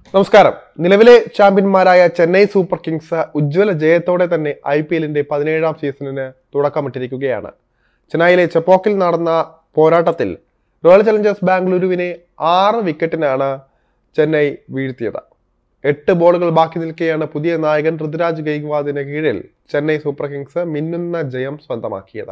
നമസ്കാരം നിലവിലെ ചാമ്പ്യന്മാരായ ചെന്നൈ സൂപ്പർ കിങ്സ് ഉജ്ജ്വല ജയത്തോടെ തന്നെ ഐ പി എല്ലിന്റെ പതിനേഴാം സീസണിന് തുടക്കമിട്ടിരിക്കുകയാണ് ചെന്നൈയിലെ ചെപ്പോക്കിൽ നടന്ന പോരാട്ടത്തിൽ റോയൽ ചലഞ്ചേഴ്സ് ബാംഗ്ലൂരുവിനെ ആറ് വിക്കറ്റിനാണ് ചെന്നൈ വീഴ്ത്തിയത് എട്ട് ബോളുകൾ ബാക്കി നിൽക്കെയാണ് പുതിയ നായകൻ ഋതുരാജ് ഗെയ്ക്വാദിന് കീഴിൽ ചെന്നൈ സൂപ്പർ കിങ്സ് മിന്നുന്ന ജയം സ്വന്തമാക്കിയത്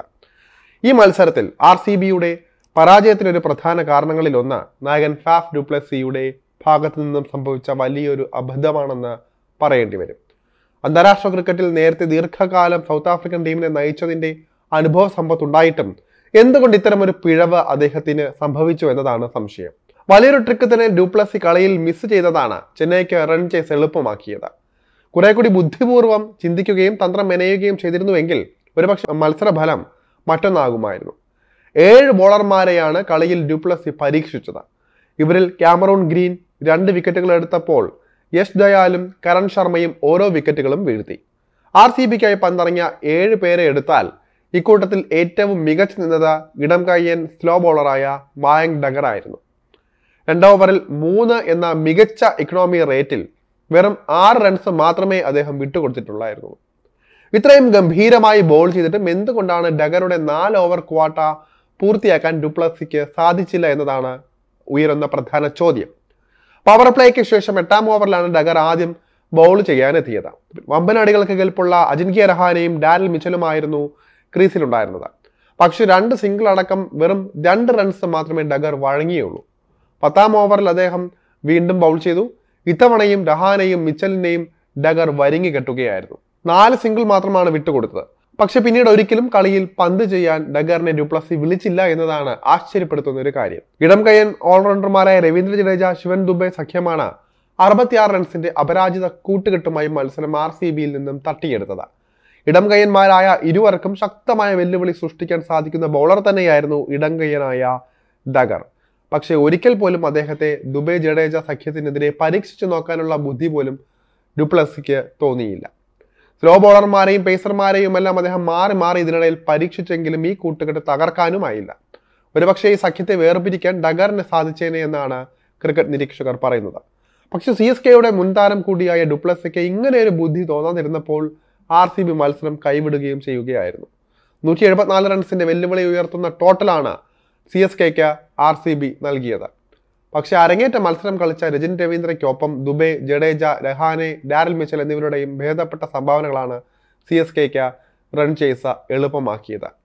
ഈ മത്സരത്തിൽ ആർ സി ബിയുടെ പരാജയത്തിനൊരു പ്രധാന കാരണങ്ങളിൽ ഒന്ന് നായകൻ ഫാഫ് ഡുപ്ലസിയുടെ ഭാഗത്തു നിന്നും സംഭവിച്ച വലിയൊരു അബദ്ധമാണെന്ന് പറയേണ്ടി വരും അന്താരാഷ്ട്ര ക്രിക്കറ്റിൽ നേരത്തെ ദീർഘകാലം സൗത്ത് ആഫ്രിക്കൻ ടീമിനെ നയിച്ചതിന്റെ അനുഭവ സമ്പത്തുണ്ടായിട്ടും എന്തുകൊണ്ട് ഇത്തരം ഒരു പിഴവ് അദ്ദേഹത്തിന് സംഭവിച്ചു എന്നതാണ് സംശയം വലിയൊരു ട്രിക്ക് തന്നെ ഡ്യൂപ്ലസി കളിയിൽ മിസ് ചെയ്തതാണ് ചെന്നൈക്ക് റൺ ചേസ് എളുപ്പമാക്കിയത് കുറെ കൂടി ബുദ്ധിപൂർവ്വം ചിന്തിക്കുകയും തന്ത്രം മെനയുകയും ചെയ്തിരുന്നുവെങ്കിൽ ഒരുപക്ഷെ മത്സരഫലം മറ്റൊന്നാകുമായിരുന്നു ഏഴ് ബോളർമാരെയാണ് കളിയിൽ ഡ്യൂപ്ലസി പരീക്ഷിച്ചത് ഇവരിൽ ക്യാമറൂൺ ഗ്രീൻ രണ്ട് വിക്കറ്റുകൾ എടുത്തപ്പോൾ യശ് ദയാലും കരൺ ശർമ്മയും ഓരോ വിക്കറ്റുകളും വീഴ്ത്തി ആർ സി ബിക്കായി പന്തിറങ്ങിയ ഏഴ് പേരെ എടുത്താൽ ഇക്കൂട്ടത്തിൽ ഏറ്റവും മികച്ചു നിന്നത് ഇടം കയ്യൻ സ്ലോ ബോളറായ മായങ്ക് ഡഗർ ആയിരുന്നു രണ്ടാം ഓവറിൽ മൂന്ന് എന്ന മികച്ച ഇക്കണോമി റേറ്റിൽ വെറും ആറ് റൺസ് മാത്രമേ അദ്ദേഹം വിട്ടുകൊടുത്തിട്ടുള്ളായിരുന്നു ഇത്രയും ഗംഭീരമായി ബോൾ ചെയ്തിട്ടും എന്തുകൊണ്ടാണ് ഡഗറുടെ നാല് ഓവർ ക്വാട്ട പൂർത്തിയാക്കാൻ ഡുപ്ലസിക്ക് സാധിച്ചില്ല എന്നതാണ് ഉയരുന്ന പ്രധാന ചോദ്യം പവർ പ്ലേക്ക് ശേഷം എട്ടാം ഓവറിലാണ് ഡഗർ ആദ്യം ബൗൾ ചെയ്യാനെത്തിയത് വമ്പൻ അടികൾക്ക് കെൽപ്പുള്ള അജിൻകിയ രഹാനെയും ഡാരൽ മിച്ചലുമായിരുന്നു ക്രീസിലുണ്ടായിരുന്നത് പക്ഷെ രണ്ട് സിംഗിൾ അടക്കം വെറും രണ്ട് റൺസ് മാത്രമേ ഡഗർ വഴങ്ങിയുള്ളൂ പത്താം ഓവറിൽ അദ്ദേഹം വീണ്ടും ബൗൾ ചെയ്തു ഇത്തവണയും രഹാനെയും മിച്ചലിനെയും ഡഗർ വരിങ്ങി കെട്ടുകയായിരുന്നു നാല് സിംഗിൾ മാത്രമാണ് വിട്ടുകൊടുത്തത് പക്ഷെ പിന്നീട് ഒരിക്കലും കളിയിൽ പന്ത് ചെയ്യാൻ ഡഗറിനെ ഡ്യുപ്ലസി വിളിച്ചില്ല എന്നതാണ് ആശ്ചര്യപ്പെടുത്തുന്ന ഒരു കാര്യം ഇടം കയ്യൻ ഓൾറൗണ്ടർമാരായ രവീന്ദ്ര ജഡേജ ശിവൻ ദുബെ സഖ്യമാണ് അറുപത്തിയാറ് റൺസിന്റെ അപരാജിത കൂട്ടുകെട്ടുമായി മത്സരം ആർ സി ബിയിൽ നിന്നും തട്ടിയെടുത്തത് ഇടം കയ്യന്മാരായ ഇരുവർക്കും ശക്തമായ വെല്ലുവിളി സൃഷ്ടിക്കാൻ സാധിക്കുന്ന ബൗളർ തന്നെയായിരുന്നു ഇടം കയ്യനായ ഡഗർ പക്ഷേ ഒരിക്കൽ പോലും അദ്ദേഹത്തെ ദുബെ ജഡേജ സഖ്യത്തിനെതിരെ പരീക്ഷിച്ചു നോക്കാനുള്ള ബുദ്ധി പോലും ഡുപ്ലസിക്ക് തോന്നിയില്ല സ്ലോ ബോളർമാരെയും പേസർമാരെയും എല്ലാം അദ്ദേഹം മാറി മാറി ഇതിനിടയിൽ പരീക്ഷിച്ചെങ്കിലും ഈ കൂട്ടുകെട്ട് തകർക്കാനുമായില്ല ഒരുപക്ഷെ ഈ സഖ്യത്തെ വേർപിരിക്കാൻ ഡഗറിന് സാധിച്ചേനെ എന്നാണ് ക്രിക്കറ്റ് നിരീക്ഷകർ പറയുന്നത് പക്ഷെ സി എസ് കെയുടെ മുൻതാരം കൂടിയായ ഡുപ്ലസിക്ക് ഇങ്ങനെ ഒരു ബുദ്ധി തോന്നാതിരുന്നപ്പോൾ ആർ സി ബി മത്സരം കൈവിടുകയും ചെയ്യുകയായിരുന്നു നൂറ്റി എഴുപത്തിനാല് റൺസിന്റെ വെല്ലുവിളി ഉയർത്തുന്ന ടോട്ടലാണ് സി എസ് കെക്ക് ആർ സി ബി നൽകിയത് പക്ഷേ അരങ്ങേറ്റ മത്സരം കളിച്ച രജിൻ രവീന്ദ്രയ്ക്കൊപ്പം ദുബെ ജഡേജ രഹാനെ ഡാരൽ മിച്ചൽ എന്നിവരുടെയും ഭേദപ്പെട്ട സംഭാവനകളാണ് സി എസ് കെക്ക് റൺ ചേസ എളുപ്പമാക്കിയത്